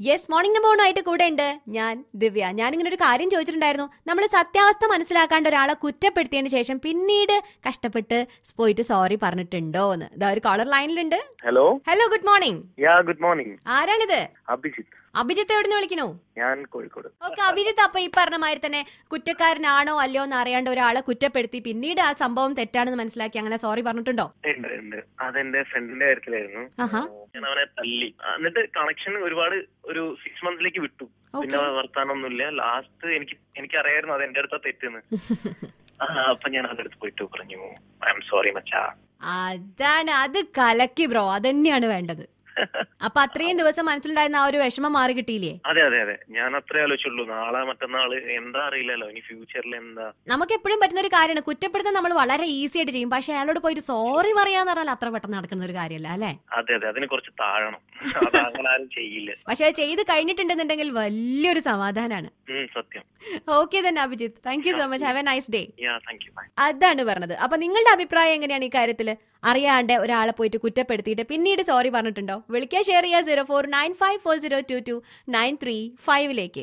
Yes morning നമ്പോണായിട്ട് കൂടെ ഉണ്ട് ഞാൻ ദിവ്യ ഞാനിങ്ങനെ ഒരു കാര്യം ചോദിച്ചിട്ടുണ്ടായിരുന്നു നമ്മൾ സത്യാവസ്ഥ മനസ്സിലാക്കാണ്ട് ഒരാളെ കുറ്റപ്പെടുത്തിയതിന് ശേഷം പിന്നീട് കഷ്ടപ്പെട്ട് പോയിട്ട് സോറി പറഞ്ഞിട്ടുണ്ടോ എന്ന് ഇതാ ഒരു കോളർ ലൈനിലുണ്ട് hello hello good morning yeah good morning ആരാണിത് അഭിജിത്ത് അഭിജിത്ത് എവിടെ നിന്ന് വിളിക്കണോ ഞാൻ കോഴിക്കോട് ഓക്കെ അഭിജിത്ത് അപ്പൊ ഈ പറഞ്ഞ മാതിരി തന്നെ കുറ്റക്കാരനാണോ അല്ലയോ എന്ന് അറിയാണ്ട് ഒരാളെ കുറ്റപ്പെടുത്തി പിന്നീട് ആ സംഭവം തെറ്റാണെന്ന് മനസ്സിലാക്കി അങ്ങനെ സോറി പറഞ്ഞിട്ടുണ്ടോ ഉണ്ട് ഉണ്ട് അതെന്റെ ഫ്രണ്ടിന്റെ കാര്യത്തിലായിരുന്നു ആഹാ. ഞാൻ അവനെ തല്ലി ആ, എന്നിട്ട് കണക്ഷൻ ഒരുപാട് ഒരു സിക്സ് മന്ത്സിലേക്ക് വിട്ടു പിന്നെ ഓക്കെ വർത്താനൊന്നുമില്ല ലാസ്റ്റ് എനിക്ക് എനിക്കറിയായിരുന്നു അത് എന്റെ അടുത്താ തെറ്റെന്ന് ആ, അപ്പൊ ഞാൻ അതെടുത്ത് പോയിട്ട് പറഞ്ഞു ഐ എം സോറി മച്ചാ അതാണ് അത് കലക്കി ബ്രോ അതന്നെയാണ് വേണ്ടത് അപ്പൊ അത്രയും ദിവസം മനസ്സിലുണ്ടായിരുന്ന ആ ഒരു വിഷമം മാറി കിട്ടിയില്ലേ അതെ അതെ അതെ ഞാൻ അത്രേ ആലോചിച്ചുള്ളൂ നാളെ മറ്റന്നാള് എന്താ അറിയില്ലല്ലോ ഇനി ഫ്യൂച്ചറിൽ എന്താ നമുക്ക് എപ്പോഴും പറ്റുന്ന ഒരു കാര്യമാണ് കുറ്റപ്പെടുത്താൻ നമ്മൾ വളരെ ഈസി ആയിട്ട് ചെയ്യും പക്ഷെ അയാളോട് പോയിട്ട് സോറി പറയാന്ന് പറഞ്ഞാൽ അത്ര പെട്ടെന്ന് നടക്കുന്ന ഒരു കാര്യമല്ല അല്ലെ അതെ അതെ അതിന് കുറച്ച് താഴണം അത് അങ്ങനെ ആരും ചെയ്യില്ല പക്ഷെ അത് ചെയ്ത് കഴിഞ്ഞിട്ടുണ്ടെന്നുണ്ടെങ്കിൽ വലിയൊരു സമാധാനമാണ് ഉം, സത്യം ഓക്കെ തന്നെ Abhijith thank you so much have a nice day yeah thank you bye അതാണ് പറഞ്ഞത് അപ്പൊ നിങ്ങളുടെ അഭിപ്രായം എങ്ങനെയാണ് ഈ കാര്യത്തിൽ അറിയാണ്ട് ഒരാളെ പോയിട്ട് കുറ്റപ്പെടുത്തിയിട്ട് പിന്നീട് സോറി പറഞ്ഞിട്ടുണ്ടോ വിളിക്കാൻ ഷെയർ ചെയ്യുക zero four nine five four zero two two nine three ഫൈവിലേക്ക്